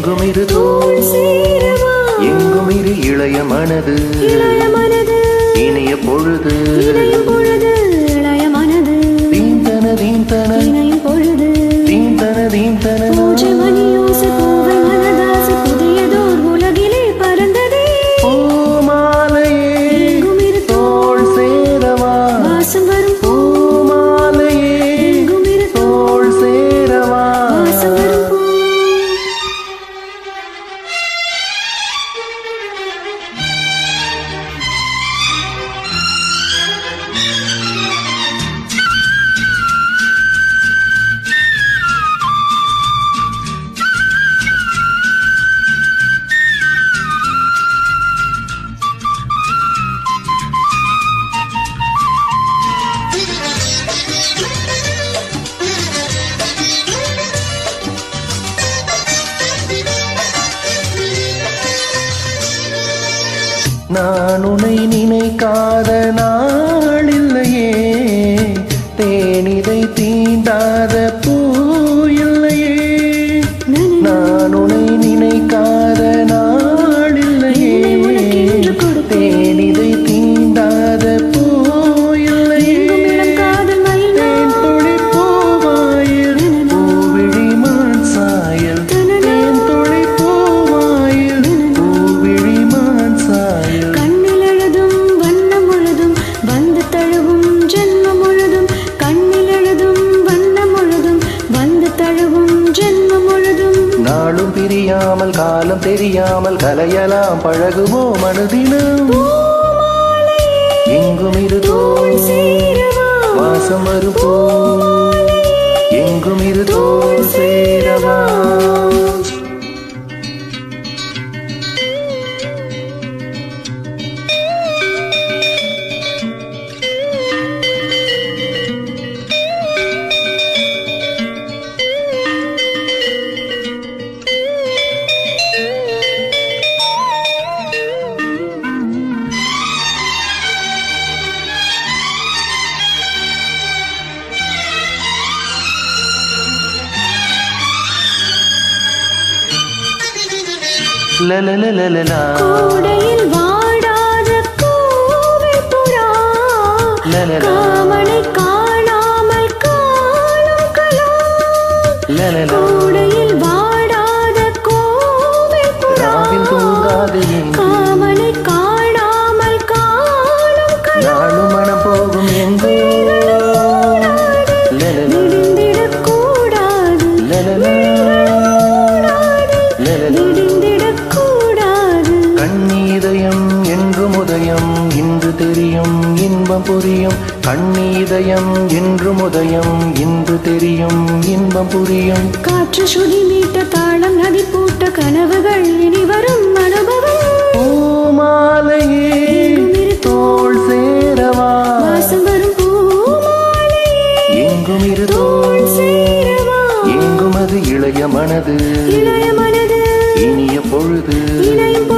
எங்கும் இரு தோள் சேரவா எங்கும் இரு இளைய மனது இளைய மனது இனிய பொழுது இணையும் பொழுது இளைய மனது தீந்தன தீந்தன இணையும் பொழுது தீந்தன தீந்தன பூஜை மணியோசை பூவை மனதாசை புதியதோர் உலகிலே பறந்ததே பூமாலையே எங்கும் இரு தோள் சேரவா வாசம் வரும் பூ பூமாலையே எங்கும் இரு தோள் சேரவா வாசம் வரும் பூ நான் உன்னை நினைக்காத நாளில்லையே தேனிதை தீண்டாத பூ இல்லையே நான் உன்னை நினைக்காத நாளில்லையே உனக்கென்று கொடுத்தேன். தேனிதை தீண்டாத பூ இல்லையே எங்கும் இளம் காதல் மயில் தேன் துளி பூவாயில் பூவிழி மான் சாயல் தேன் துளி பூவாயில் பூவிழி மான் சாயல் கண்ணில் எழுதும் வண்ணம் முழுதும் வந்து தழுவும் ஜென்மம் முழுதும் கண்ணில் எழுதும் வண்ணம் முழுதும் வந்து தழுவும் ஜென்மம் முழுதும் நாளும் பிரியாமல் காலம் தெரியாமல் கலையலாம் பழகுமோ மனுதினம் எங்கும் இரு தோள் சேரவா வாசம் வரும் பூ எங்கும் இரு தோள் சேரவா லலலலலலா. கூடையில் வாடாத கோவில் புறா லலலா. காமனை காணாமல் காலம் கலா லலலா. கூடையில் வாடாத கோவில் புறா ராவில் தூங்காது எங்கு காமனை காணாமல் காலம் கலா நாளும் மனம் போகும் எங்கோ லலலா. விடுந்திடக்கூடாது லலலா. லலலா. விடுந்திடக்கூடாது கண்ணீதயம் என்றும் உதயம் இன்று தெரியும் இன்பம் புரியும் கண்ணீதயம் என்றும் உதயம் இன்று தெரியும் இன்பம் புரியும் காற்று சுதி மீட்ட தாளம் நதி பூட்ட கனவுகள் இனி வரும் அனுபவம் பூமாலையே தோள் சேரவா வாசம் வரும் பூமாலையே எங்கும் இரு தோள் சேரவா எங்கும் அது இளைய மனது இளைய மனது இனிய பொழுது இணையும்